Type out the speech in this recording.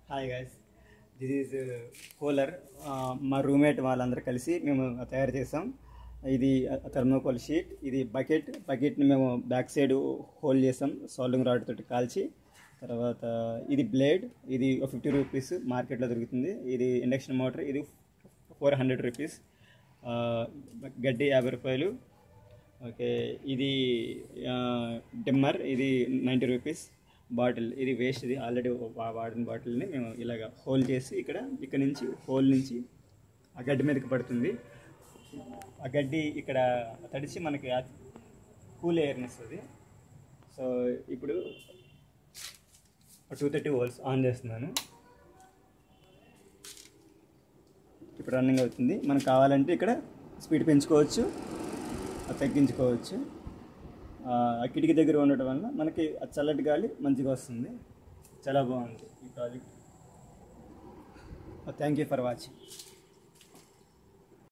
hi guys this is cooler మా roommate వాళ్ళందరూ కలిసి మేము తయారు చేసాం ఇది థర్మోకోల్ షీట్ ఇది బకెట్ బకెట్ని మేము బ్యాక్ సైడ్ హోల్డ్ చేసాం సోల్డింగ్ రాడ్ తోటి కాల్చి తర్వాత ఇది బ్లేడ్ ఇది ఫిఫ్టీ రూపీస్ మార్కెట్లో దొరుకుతుంది ఇది ఇండక్షన్ మోటార్ ఇది ఫోర్ హండ్రెడ్ రూపీస్ గడ్డి యాభై రూపాయలు ఓకే ఇది డిమ్మర్ ఇది నైంటీ రూపీస్ బాటిల్ ఇది వేస్ట్ ఇది ఆల్రెడీ వాడిన బాటిల్ని మేము ఇలాగ హోల్ చేసి ఇక్కడ ఇక్కడ నుంచి హోల్ నుంచి ఆ గడ్డి మీదకి పడుతుంది ఆ గడ్డి ఇక్కడ తడిచి మనకి కూల్ ఎయిర్ని ఇస్తుంది సో ఇప్పుడు టూ థర్టీ వోల్స్ ఆన్ చేస్తున్నాను ఇప్పుడు రన్నింగ్ అవుతుంది మనకు కావాలంటే ఇక్కడ స్పీడ్ పెంచుకోవచ్చు అది తగ్గించుకోవచ్చు ఆ కిటికీ దగ్గర ఉండటం వల్ల మనకి ఆ చల్లటి గాలి మంచిగా వస్తుంది చాలా బాగుంది ఈ project thank you for watching